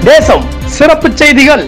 தேசம் சிறப்பு செய்திகள்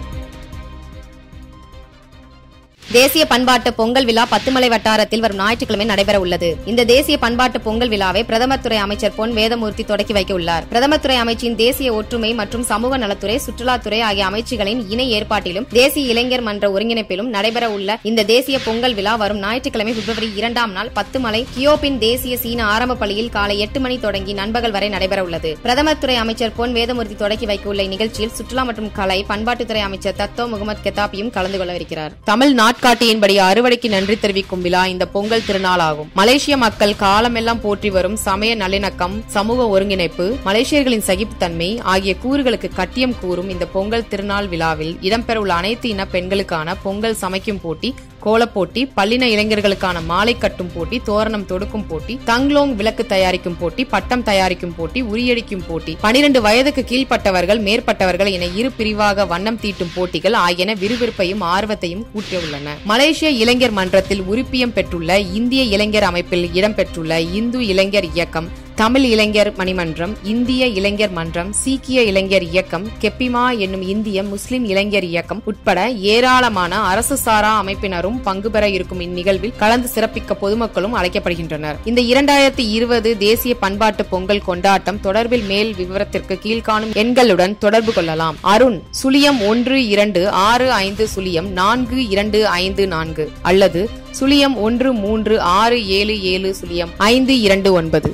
தேசிய பண்பாட்டு பொங்கல் விழா பத்துமலை வட்டாரத்தில் வரும் ஞாயிற்றுக்கிழமை நடைபெற உள்ளது இந்த தேசிய பண்பாட்டு பொங்கல் விழாவை பிரதமர் துறை அமைச்சர் பொன் வேதமூர்த்தி தொடக்கி வைக்க உள்ளார் பிரதமர் துறை அமைச்சின் தேசிய ஒற்றுமை மற்றும் சமூக நலத்துறை சுற்றுலாத்துறை ஆகிய அமைச்சுகளின் இணை ஏற்பாட்டிலும் தேசிய இளைஞர் மன்ற ஒருங்கிணைப்பிலும் நடைபெற உள்ள இந்த தேசிய பொங்கல் விழா வரும் ஞாயிற்றுக்கிழமை பிப்ரவரி இரண்டாம் நாள் பத்துமலை கியோபின் தேசிய சீன ஆரம்ப பள்ளியில் காலை எட்டு மணி தொடங்கி நண்பகல் வரை நடைபெற உள்ளது பிரதமர் துறை அமைச்சர் பொன் வேதமூர்த்தி தொடக்கி வைக்க உள்ள இந்நிகழ்ச்சியில் சுற்றுலா மற்றும் கலை பண்பாட்டுத்துறை அமைச்சர் தத்தோ முகமது கெத்தாப்பியும் கலந்து கொள்ளவிருக்கிறார் தமிழ் நாட்காட்டியின்படி அறுவடைக்கு நன்றி தெரிவிக்கும் விழா இந்த பொங்கல் திருநாள் ஆகும் மலேசிய மக்கள் காலமெல்லாம் போற்றி வரும் சமய நல்லிணக்கம் சமூக ஒருங்கிணைப்பு மலேசியர்களின் சகிப்புத்தன்மை ஆகிய கூறுகளுக்கு கட்டியம் கூறும் இந்த பொங்கல் திருநாள் விழாவில் இடம்பெறவுள்ள அனைத்து இன பெண்களுக்கான பொங்கல் சமைக்கும் போட்டி கோலப்போட்டி பல்லின இளைஞர்களுக்கான மாலை கட்டும் போட்டி தோரணம் தொடுக்கும் போட்டி தங்லோங் விளக்கு தயாரிக்கும் போட்டி பட்டம் தயாரிக்கும் போட்டி உரியடிக்கும் போட்டி பனிரெண்டு வயதுக்கு கீழ்ப்பட்டவர்கள் மேற்பட்டவர்கள் என இரு பிரிவாக வண்ணம் தீட்டும் போட்டிகள் ஆகியன விறுவிறுப்பையும் ஆர்வத்தையும் கூட்டியுள்ளன மலேசிய இளைஞர் மன்றத்தில் உறுப்பியம் பெற்றுள்ள இந்திய இளைஞர் அமைப்பில் இடம்பெற்றுள்ள இந்து இளைஞர் இயக்கம் தமிழ் இளைஞர் மணிமன்றம் இந்திய இளைஞர் மன்றம் சீக்கிய இளைஞர் இயக்கம் கெப்பிமா என்னும் இந்திய முஸ்லிம் இளைஞர் இயக்கம் உட்பட ஏராளமான அரசு சாரா அமைப்பினரும் பங்கு பெற இருக்கும் இந்நிகழ்வில் கலந்து சிறப்பிக்க பொதுமக்களும் அழைக்கப்படுகின்றனர் இந்த இரண்டாயிரத்தி இருபது தேசிய பண்பாட்டு பொங்கல் கொண்டாட்டம் தொடர்பில் மேல் விவரத்திற்கு கீழ்காணும் எண்களுடன் தொடர்பு கொள்ளலாம் அருண் சுழியம் ஒன்று இரண்டு ஆறு ஐந்து சுழியம் நான்கு இரண்டு ஐந்து நான்கு அல்லது சுழியம் ஒன்று மூன்று ஆறு ஏழு ஏழு சுழியம் ஐந்து இரண்டு ஒன்பது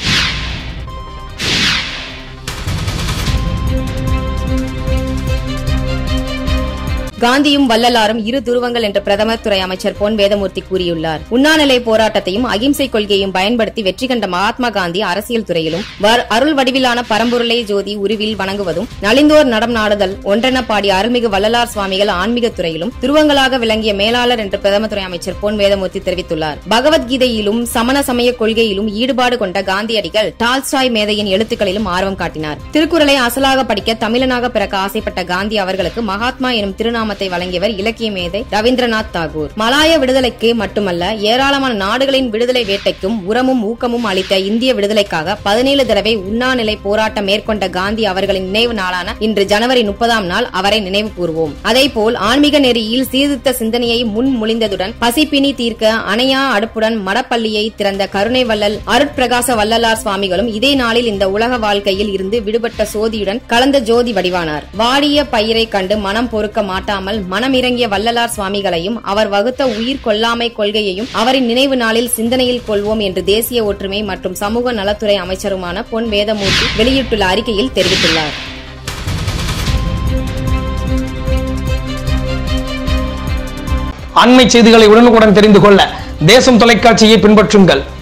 காந்தியும் வள்ளலாரும் இரு துருவங்கள் என்று பிரதமர் துறை அமைச்சர் பொன் வேதமூர்த்தி கூறியுள்ளார் உண்ணாநிலை போராட்டத்தையும் அகிம்சை கொள்கையையும் பயன்படுத்தி வெற்றி கண்ட மகாத்மா காந்தி அரசியல் துறையிலும் வர்- அருள் வடிவிலான பரம்பொருளை ஜோதி உருவில் வணங்குவதும் நலிந்தோர் நடம் நாடுதல் ஒன்றென பாடிய அருள்மிகு வள்ளலார் சுவாமிகள் ஆன்மீக துறையிலும் துருவங்களாக விளங்கிய மேலாளர் என்று பிரதமர் துறை அமைச்சர் பொன் வேதமூர்த்தி தெரிவித்துள்ளார் பகவத்கீதையிலும் சமண சமய கொள்கையிலும் ஈடுபாடு கொண்ட காந்தியடிகள் டால்ஸ்டாய் மேதையின் எழுத்துக்களிலும் ஆர்வம் காட்டினார் திருக்குறளை அசலாக படிக்க தமிழனாக பிறக்க ஆசைப்பட்ட காந்தி அவர்களுக்கு மகாத்மா எனும் திருநாமத்தை வழங்கியவர் இலக்கிய மேதை ரவீந்திரநாத் தாகூர் மலாய விடுதலைக்கு மட்டுமல்ல ஏராளமான நாடுகளின் விடுதலை வேட்டைக்கும் உரமும் ஊக்கமும் அளித்த இந்திய விடுதலைக்காக பதினேழு தடவை உண்ணாநிலை போராட்டம் மேற்கொண்ட காந்தி அவர்களின் நினைவு நாளான இன்று ஜனவரி முப்பதாம் நாள் அவரை நினைவு கூர்வோம் அதேபோல் ஆன்மீக நெறியில் சீர்திருத்த சிந்தனையை முன்மொழிந்ததுடன் பசிப்பினி தீர்க்க அணையா அடுப்புடன் மடப்பள்ளியை திறந்த கருணை வள்ளல் அருட்பிரகாச வள்ளலார் சுவாமிகளும் இதே நாளில் இந்த உலக வாழ்க்கையில் இருந்து விடுபட்ட சோதியுடன் கலந்த ஜோதி வடிவானார் வாடிய பயிரை கண்டு மனம் பொறுக்க மாட்டாமல் மனமிறங்கிய வள்ளலார் சுவாமிகளையும் அவர் வகுத்த உயிர் கொல்லாமை கொள்கையையும் அவரின் நினைவு நாளில் சிந்தனையில் கொள்வோம் என்று தேசிய ஒற்றுமை மற்றும் சமூக நலத்துறை அமைச்சருமான பொன் வேதமூர்த்தி வெளியிட்டுள்ள அறிக்கையில் தெரிவித்துள்ளார் அண்மை செய்திகளை உடனுக்குடன் தெரிந்து கொள்ள தேசம் தொலைக்காட்சியை பின்பற்றுங்கள்